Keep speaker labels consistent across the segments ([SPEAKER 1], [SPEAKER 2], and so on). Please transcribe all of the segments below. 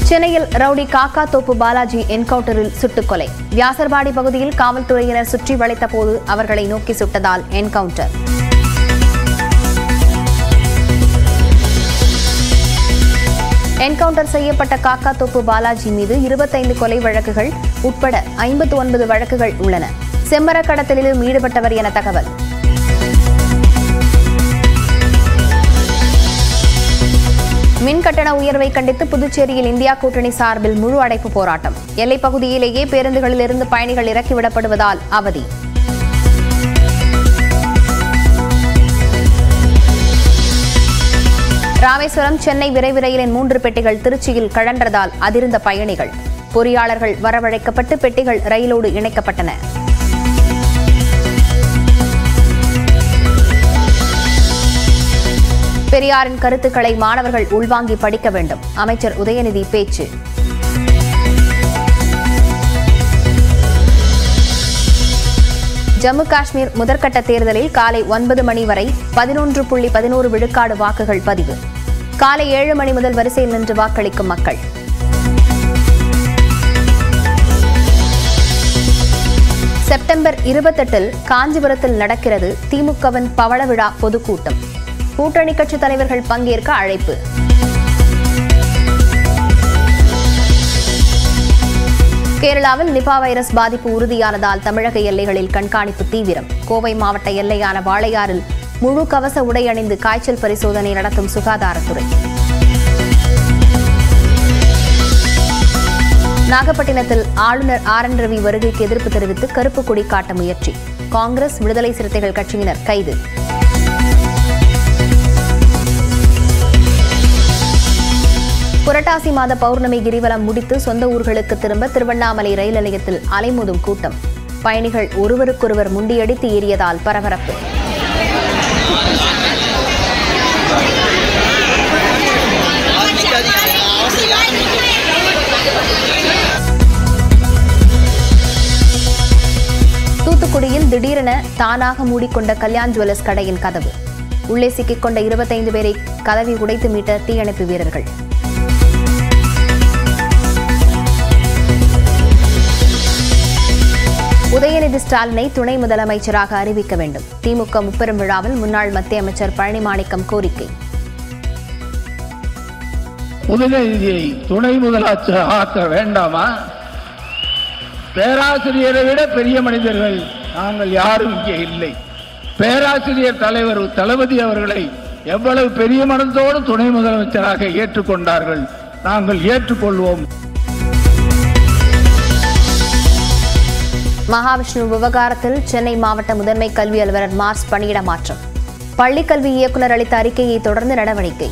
[SPEAKER 1] சென்னையில் ரவுடி காக்கா தோப்பு பாலாஜி என்கவுண்டரில் சுட்டுக் கொலை வியாசர்பாடி பகுதியில் காவல்துறையினர் சுற்றி வளைத்த போது அவர்களை நோக்கி சுட்டதால் என்கவுண்டர் என்கவுண்டர் செய்யப்பட்ட காக்கா தோப்பு பாலாஜி மீது இருபத்தைந்து கொலை வழக்குகள் உட்பட ஐம்பத்து ஒன்பது வழக்குகள் உள்ளன செம்மரக் கடத்தலிலும் ஈடுபட்டவர் என தகவல் மின் கட்டண உயர்வை கண்டித்து புதுச்சேரியில் இந்தியா கூட்டணி சார்பில் முழு அடைப்பு போராட்டம் எல்லைப் பகுதியிலேயே பேருந்துகளிலிருந்து பயணிகள் இறக்கிவிடப்படுவதால் அவதி ராமேஸ்வரம் சென்னை விரைவு ரயிலின் மூன்று பெட்டிகள் திருச்சியில் கழன்றதால் அதிர்ந்த பயணிகள் பொறியாளர்கள் வரவழைக்கப்பட்டு பெட்டிகள் ரயிலோடு இணைக்கப்பட்டன பெரியாரின் கருத்துக்களை மாணவர்கள் உள்வாங்கி படிக்க வேண்டும் அமைச்சர் உதயநிதி பேச்சு ஜம்மு காஷ்மீர் முதற்கட்ட தேர்தலில் காலை ஒன்பது மணி வரை பதினொன்று புள்ளி பதினோரு விழுக்காடு வாக்குகள் பதிவு காலை ஏழு மணி முதல் வரிசையில் நின்று வாக்களிக்கும் மக்கள் செப்டம்பர் இருபத்தெட்டில் காஞ்சிபுரத்தில் நடக்கிறது திமுகவின் பவள விழா பொதுக்கூட்டம் கூட்டணி கட்சித் தலைவர்கள் பங்கேற்க அழைப்பு கேரளாவில் நிபா வைரஸ் பாதிப்பு உறுதியானதால் தமிழக எல்லைகளில் கண்காணிப்பு தீவிரம் கோவை மாவட்ட எல்லையான வாளையாறில் முழு கவச உடை அணிந்து காய்ச்சல் பரிசோதனை நடத்தும் சுகாதாரத்துறை நாகப்பட்டினத்தில் ஆளுநர் ஆர் என் ரவி வருகைக்கு எதிர்ப்பு தெரிவித்து கருப்பு கொடி காட்ட முயற்சி காங்கிரஸ் விடுதலை சிறுத்தைகள் கட்சியினர் கைது புரட்டாசி மாத பௌர்ணமி கிரிவலம் முடித்து சொந்த ஊர்களுக்கு திரும்ப திருவண்ணாமலை ரயில் நிலையத்தில் அலைமோதும் கூட்டம் பயணிகள் ஒருவருக்கொருவர் முண்டியடித்து ஏறியதால் பரபரப்பு தூத்துக்குடியில் திடீரென தானாக மூடிக்கொண்ட கல்யாண் ஜுவல்லர்ஸ் கடையின் கதவு உள்ளே சிக்கிக்கொண்ட இருபத்தைந்து பேரை கதவை உடைத்து மீட்ட தீயணைப்பு வீரர்கள் உதயநிதி ஸ்டாலினை துணை முதலமைச்சராக அறிவிக்க வேண்டும் திமுக முப்பெரும் விழாவில் முன்னாள் மத்திய அமைச்சர் பழனிமாணிக்கம் கோரிக்கை
[SPEAKER 2] உதயநிதியை துணை முதலமைச்சர் ஆக்க வேண்டாமா பேராசிரியரை விட பெரிய மனிதர்கள் நாங்கள் யாரும் இங்கே இல்லை பேராசிரியர் தலைவர் தளபதி அவர்களை எவ்வளவு பெரிய மனத்தோடு துணை முதலமைச்சராக ஏற்றுக்கொண்டார்கள் நாங்கள் ஏற்றுக்கொள்வோம்
[SPEAKER 1] மகாவிஷ்ணு விவகாரத்தில் சென்னை மாவட்ட முதன்மை கல்வி அலுவலர் மார்ஸ் பணியிட மாற்றம் பள்ளிக்கல்வி இயக்குநர் அளித்த அறிக்கையை தொடர்ந்து நடவடிக்கை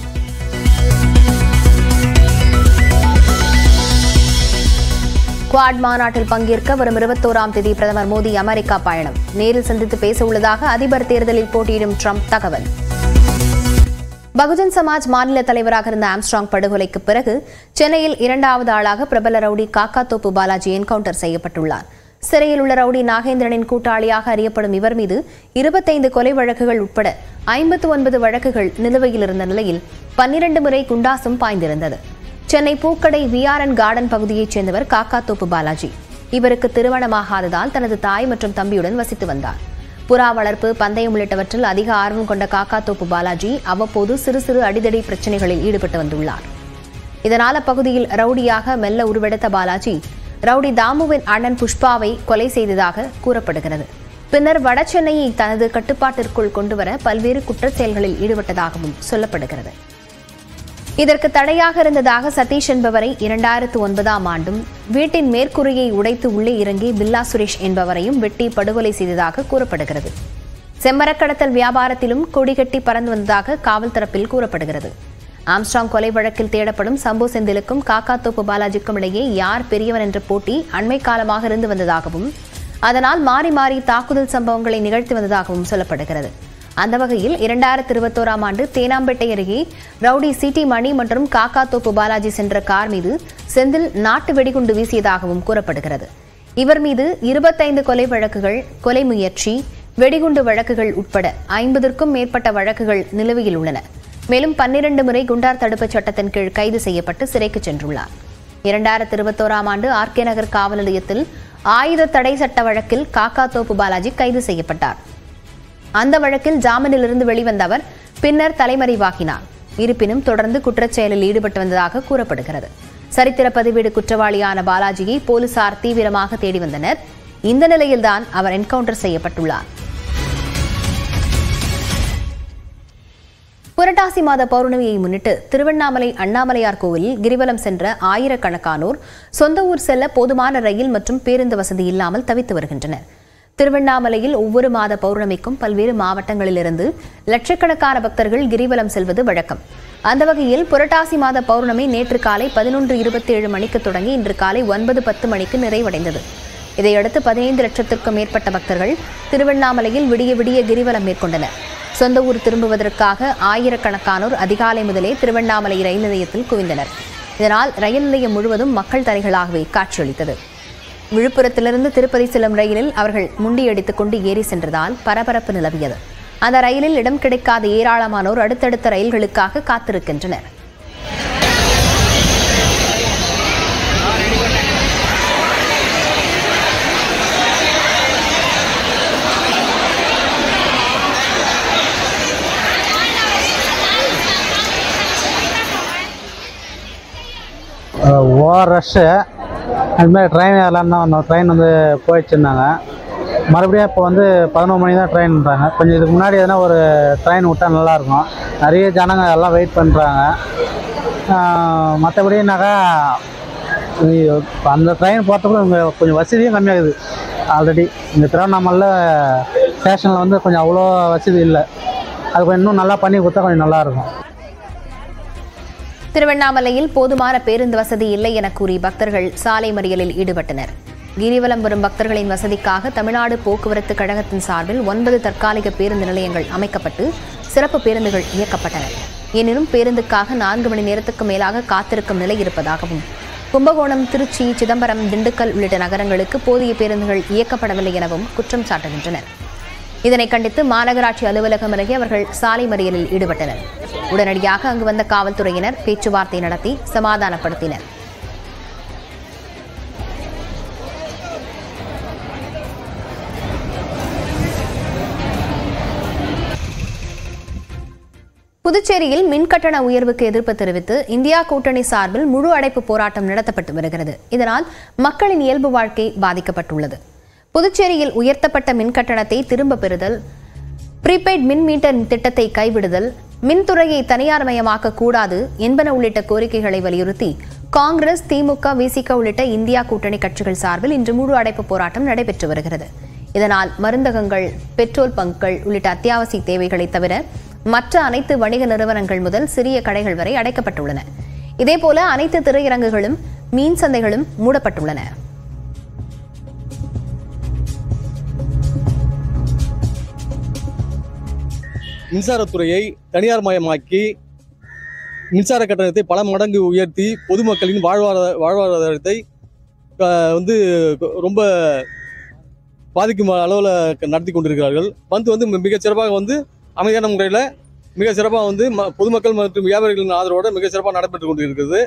[SPEAKER 1] குவாட் மாநாட்டில் பங்கேற்க வரும் இருபத்தோராம் தேதி பிரதமர் மோடி அமெரிக்கா பயணம் நேரில் சந்தித்து பேச உள்ளதாக அதிபர் தேர்தலில் போட்டியிடும் ட்ரம்ப் தகவல் பகுஜன் சமாஜ் மாநில தலைவராக இருந்த ஆம்ஸ்ட்ராங் படுகொலைக்கு பிறகு சென்னையில் இரண்டாவது ஆளாக பிரபல ரவுடி காக்காத்தோப்பு பாலாஜி என்கவுண்டர் செய்யப்பட்டுள்ளார் சிறையில் உள்ள ரவுடி நாகேந்திரனின் கூட்டாளியாக அறியப்படும் இவர் மீது இருபத்தைந்து கொலை வழக்குகள் உட்பட ஐம்பத்து ஒன்பது வழக்குகள் நிலுவையில் இருந்த நிலையில் பன்னிரண்டு முறை குண்டாசும் பாய்ந்திருந்தது சென்னை பூக்கடை விஆர்என் கார்டன் பகுதியைச் சேர்ந்தவர் காக்காத்தோப்பு பாலாஜி இவருக்கு திருமணமாகாததால் தனது தாய் மற்றும் தம்பியுடன் வசித்து வந்தார் புறா வளர்ப்பு பந்தயம் உள்ளிட்டவற்றில் அதிக ஆர்வம் கொண்ட காக்காத்தோப்பு பாலாஜி அவ்வப்போது சிறு சிறு அடிதடி பிரச்சனைகளில் ஈடுபட்டு வந்துள்ளார் இதனால் அப்பகுதியில் ரவுடியாக மெல்ல உருவெடுத்த பாலாஜி ரவுடி தாமுவின் அண்ணன் புஷ்பாவை கொலை செய்ததாக கூறப்படுகிறது பின்னர் வடசென்னையை தனது கட்டுப்பாட்டிற்குள் கொண்டுவர பல்வேறு குற்றச் செயல்களில் ஈடுபட்டதாகவும் சொல்லப்படுகிறது இதற்கு தடையாக இருந்ததாக சதீஷ் என்பவரை இரண்டாயிரத்து ஒன்பதாம் ஆண்டும் வீட்டின் மேற்கூரையை உடைத்து உள்ளே இறங்கி பில்லா சுரேஷ் என்பவரையும் வெட்டி படுகொலை செய்ததாக கூறப்படுகிறது செம்மரக்கடத்தல் வியாபாரத்திலும் கொடிகட்டி பறந்து வந்ததாக காவல் தரப்பில் கூறப்படுகிறது ஆம்ஸ்ட்ராங் கொலை வழக்கில் தேடப்படும் சம்பு செந்திலுக்கும் காக்காத்தோப்பு பாலாஜிக்கும் இடையே யார் பெரியவன் என்ற போட்டி அண்மை காலமாக இருந்து வந்ததாகவும் அதனால் மாறி மாறி தாக்குதல் சம்பவங்களை நிகழ்த்தி வந்ததாகவும் சொல்லப்படுகிறது அந்த வகையில் இரண்டாயிரத்தி இருபத்தோராம் ஆண்டு தேனாம்பேட்டை அருகே ரவுடி சிடி மணி மற்றும் காக்காத்தோப்பு பாலாஜி சென்ற கார் மீது செந்தில் நாட்டு வெடிகுண்டு வீசியதாகவும் கூறப்படுகிறது இவர் மீது இருபத்தைந்து கொலை வழக்குகள் கொலை முயற்சி வெடிகுண்டு வழக்குகள் உட்பட ஐம்பதற்கும் மேற்பட்ட வழக்குகள் நிலுவையில் உள்ளன மேலும் பன்னிரண்டு முறை குண்டார் தடுப்புச் சட்டத்தின் கீழ் கைது செய்யப்பட்டு சிறைக்கு சென்றுள்ளார் இரண்டாயிரத்தி இருபத்தோராம் ஆண்டு ஆர்கே நகர் காவல் நிலையத்தில் ஆயுத தடை சட்ட வழக்கில் காக்காத்தோப்பு பாலாஜி கைது செய்யப்பட்டார் அந்த வழக்கில் ஜாமீனிலிருந்து வெளிவந்த அவர் பின்னர் தலைமறைவாகினார் இருப்பினும் தொடர்ந்து குற்றச்செயலில் ஈடுபட்டு வந்ததாக கூறப்படுகிறது சரித்திர பதிவேடு குற்றவாளியான பாலாஜியை போலீசார் தீவிரமாக தேடி வந்தனர் இந்த நிலையில்தான் அவர் என்கவுண்டர் செய்யப்பட்டுள்ளார் புரட்டாசி மாத பௌர்ணமியை முன்னிட்டு திருவண்ணாமலை அண்ணாமலையார் கோவிலில் கிரிவலம் சென்ற ஆயிரக்கணக்கானோர் சொந்த ஊர் செல்ல போதுமான ரயில் மற்றும் பேருந்து வசதி இல்லாமல் தவித்து வருகின்றனர் திருவண்ணாமலையில் ஒவ்வொரு மாத பௌர்ணமிக்கும் பல்வேறு மாவட்டங்களிலிருந்து லட்சக்கணக்கான பக்தர்கள் கிரிவலம் செல்வது வழக்கம் அந்த வகையில் புரட்டாசி மாத பௌர்ணமி நேற்று காலை பதினொன்று இருபத்தி ஏழு மணிக்கு தொடங்கி இன்று காலை ஒன்பது பத்து மணிக்கு நிறைவடைந்தது இதையடுத்து பதினைந்து லட்சத்திற்கும் மேற்பட்ட பக்தர்கள் திருவண்ணாமலையில் விடிய விடிய கிரிவலம் மேற்கொண்டனர் சொந்த ஊர் திரும்புவதற்காக ஆயிரக்கணக்கானோர் அதிகாலை முதலே திருவண்ணாமலை ரயில் நிலையத்தில் குவிந்தனர் இதனால் ரயில் நிலையம் முழுவதும் மக்கள் தரைகளாகவே காட்சியளித்தது விழுப்புரத்திலிருந்து திருப்பதி செல்லும் ரயிலில் அவர்கள் முண்டியடித்துக் கொண்டு ஏறி சென்றதால் பரபரப்பு நிலவியது அந்த ரயிலில் இடம் கிடைக்காத ஏராளமானோர் அடுத்தடுத்த ரயில்களுக்காக காத்திருக்கின்றனர்
[SPEAKER 3] ஓவர் ரஷ்ஷு அதுமாதிரி ட்ரெயின் எல்லாம் தான் வந்தோம் ட்ரெயின் வந்து போயிடுச்சுருந்தாங்க மறுபடியும் இப்போ வந்து பதினோரு மணி தான் ட்ரெயின்ன்றாங்க கொஞ்சம் இதுக்கு முன்னாடி எதனா ஒரு ட்ரெயின் விட்டால் நல்லாயிருக்கும் நிறைய ஜனங்க எல்லாம் வெயிட் பண்ணுறாங்க மற்றபடினாக்கா அந்த ட்ரெயின் போகிறதுக்கு இங்கே கொஞ்சம் வசதியும் கம்மியாகுது ஆல்ரெடி இங்கே திருவண்ணாமலையில் ஸ்டேஷனில் வந்து கொஞ்சம் அவ்வளோ வசதி இல்லை அது கொஞ்சம் இன்னும் நல்லா பண்ணி கொடுத்தா கொஞ்சம் நல்லாயிருக்கும்
[SPEAKER 1] திருவண்ணாமலையில் போதுமான பேருந்து வசதி இல்லை என கூறி பக்தர்கள் சாலை மறியலில் ஈடுபட்டனர் கிரிவலம் வரும் பக்தர்களின் வசதிக்காக தமிழ்நாடு போக்குவரத்து கழகத்தின் சார்பில் ஒன்பது தற்காலிக பேருந்து நிலையங்கள் அமைக்கப்பட்டு சிறப்பு பேருந்துகள் இயக்கப்பட்டன எனினும் பேருந்துக்காக நான்கு மணி நேரத்துக்கு மேலாக காத்திருக்கும் நிலை இருப்பதாகவும் கும்பகோணம் திருச்சி சிதம்பரம் திண்டுக்கல் உள்ளிட்ட நகரங்களுக்கு போதிய பேருந்துகள் இயக்கப்படவில்லை எனவும் குற்றம் சாட்டுகின்றனர் இதனை கண்டித்து மாநகராட்சி அலுவலகம் அருகே அவர்கள் சாலை மறியலில் ஈடுபட்டனர் உடனடியாக அங்கு வந்த காவல்துறையினர் பேச்சுவார்த்தை நடத்தி சமாதானப்படுத்தினர் புதுச்சேரியில் மின்கட்டண உயர்வுக்கு எதிர்ப்பு தெரிவித்து இந்தியா கூட்டணி சார்பில் முழு அடைப்பு போராட்டம் நடத்தப்பட்டு வருகிறது இதனால் மக்களின் இயல்பு வாழ்க்கை பாதிக்கப்பட்டுள்ளது புதுச்சேரியில் உயர்த்தப்பட்ட மின்கட்டணத்தை திரும்ப பெறுதல் ப்ரீபெய்ட் மின் மீட்டர் திட்டத்தை கைவிடுதல் மின்துறையை தனியார்மயமாக்க கூடாது என்பன உள்ளிட்ட கோரிக்கைகளை வலியுறுத்தி காங்கிரஸ் திமுக விசிக உள்ளிட்ட இந்தியா கூட்டணி கட்சிகள் சார்பில் இன்று முழு அடைப்பு போராட்டம் நடைபெற்று வருகிறது இதனால் மருந்தகங்கள் பெட்ரோல் பங்குகள் உள்ளிட்ட அத்தியாவசிய தேவைகளை தவிர மற்ற அனைத்து வணிக நிறுவனங்கள் முதல் சிறிய கடைகள் வரை அடைக்கப்பட்டுள்ளன இதேபோல அனைத்து திரையரங்குகளும் மீன் சந்தைகளும் மூடப்பட்டுள்ளன
[SPEAKER 4] மின்சாரத்துறையை தனியார் மயமாக்கி மின்சார கட்டணத்தை பல மடங்கு உயர்த்தி பொதுமக்களின் வாழ்வாதார வாழ்வாதாரத்தை அஹ், வந்து ரொம்ப பாதிக்கும் அளவில் நடத்தி கொண்டிருக்கிறார்கள் வந்து வந்து மிக சிறப்பாக வந்து அமைதியான முறையில் மிக சிறப்பாக வந்து ம- பொதுமக்கள் மற்றும் வியாபாரிகளின் ஆதரவோடு மிக சிறப்பாக நடைபெற்று கொண்டிருக்கிறது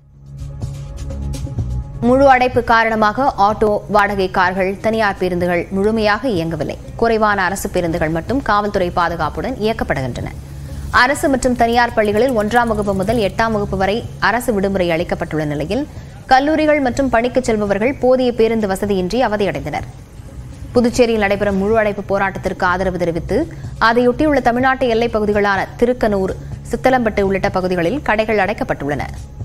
[SPEAKER 1] முழு அடைப்பு காரணமாக ஆட்டோ வாடகை கார்கள் தனியார் பேருந்துகள் முழுமையாக இயங்கவில்லை குறைவான அரசு பேருந்துகள் மட்டும் காவல்துறை பாதுகாப்புடன் இயக்கப்படுகின்றன அரசு மற்றும் தனியார் பள்ளிகளில் ஒன்றாம் வகுப்பு முதல் எட்டாம் வகுப்பு வரை அரசு விடுமுறை அளிக்கப்பட்டுள்ள நிலையில் கல்லூரிகள் மற்றும் பணிக்கு செல்பவர்கள் போதிய பேருந்து வசதியின்றி அவதியடைந்தனர் புதுச்சேரியில் நடைபெறும் முழு அடைப்பு போராட்டத்திற்கு ஆதரவு தெரிவித்து அதையொட்டியுள்ள தமிழ்நாட்டு எல்லைப் பகுதிகளான திருக்கனூர் சித்தலம்பட்டு உள்ளிட்ட பகுதிகளில் கடைகள் அடைக்கப்பட்டுள்ளன